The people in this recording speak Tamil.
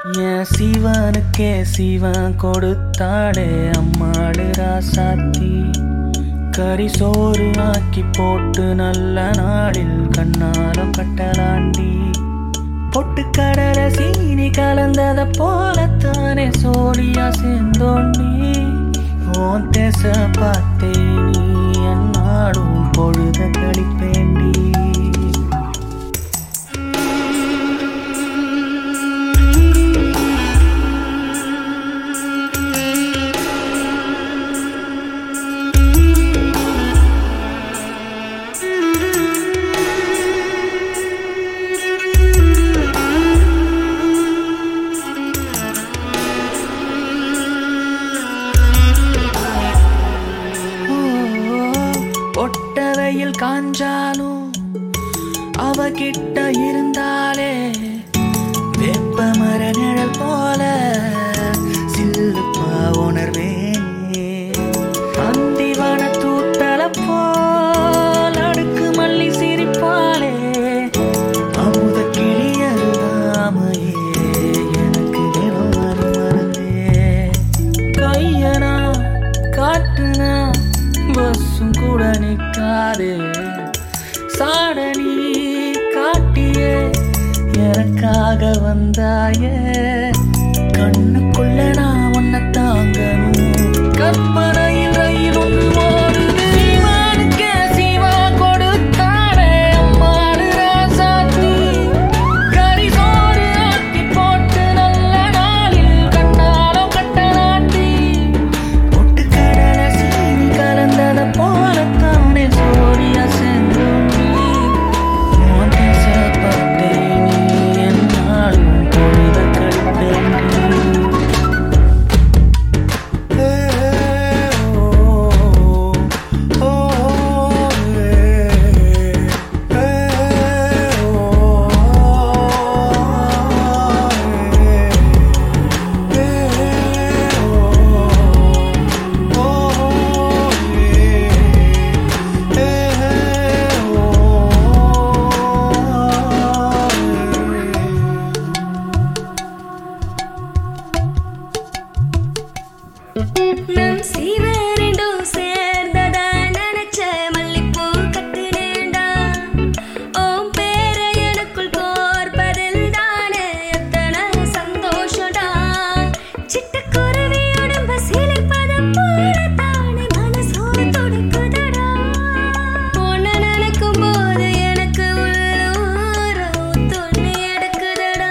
என் சிவனுக்கே சிவன் கொடுத்தாளே அம்மாடு ராசாத்தி கறி சோறு ஆக்கி போட்டு நல்ல நாளில் கண்ணாலம் கட்டலாண்டி பொட்டு கடல சீனி கலந்தத போலத்தானே சோழியா சேர்ந்தோண்டி ஓன் தேச பார்த்தே நீ என்னாடும் பொழுத கழிப்பேண்டி ஒட்டவையில் காஞ்சாலும் அவகிட்ட இருந்தாலே வெப்ப மர நிழல் போல சில்லுப்பா உணர்வேனே அந்திவன தூத்தல போல் அடுக்கு மல்லி சிரிப்பாலே அமுத கிளியருதாமையே எனக்கு தினம் மறு மறந்தே கையனா காட்டுனா பஸ்ஸும் கூட நிற்காது சாடனி காட்டியே எனக்காக வந்தாயே கண்ணுக்குள்ள நான் உன்னை தாங்கணும் கற்பனையில் ரயில் ஒன்று ஓடுது சீமானுக்கே சீமா கொடுத்தானே அம்மாடு ராசாத்தி கறி சோறு ஆக்கி போட்டு நல்ல நாளில் கண்ணாலம் கட்டலாட்டி பொட்டு கடல சீனி கலந்தத போலத்தானே சோழியா சென்று பத்தே நீ என்னாலும் பொழுத கழிப்பேன் நம் சீவரெண்டும் சேர்ந்ததா நினைச்ச மல்லிப்பூ கட்டினேண்டா ஓம் பேர எனக்குள் கோர்ப்பதில் தானே எத்தனை சந்தோஷடா சிட்டுக்குருவி உடம்ப சிலிர்ப்பதம் போல தானே மனசோடு துடிக்குதடா உன்னை நினைக்கும் போது எனக்கு உள்ளூர துணி எடுக்குதடா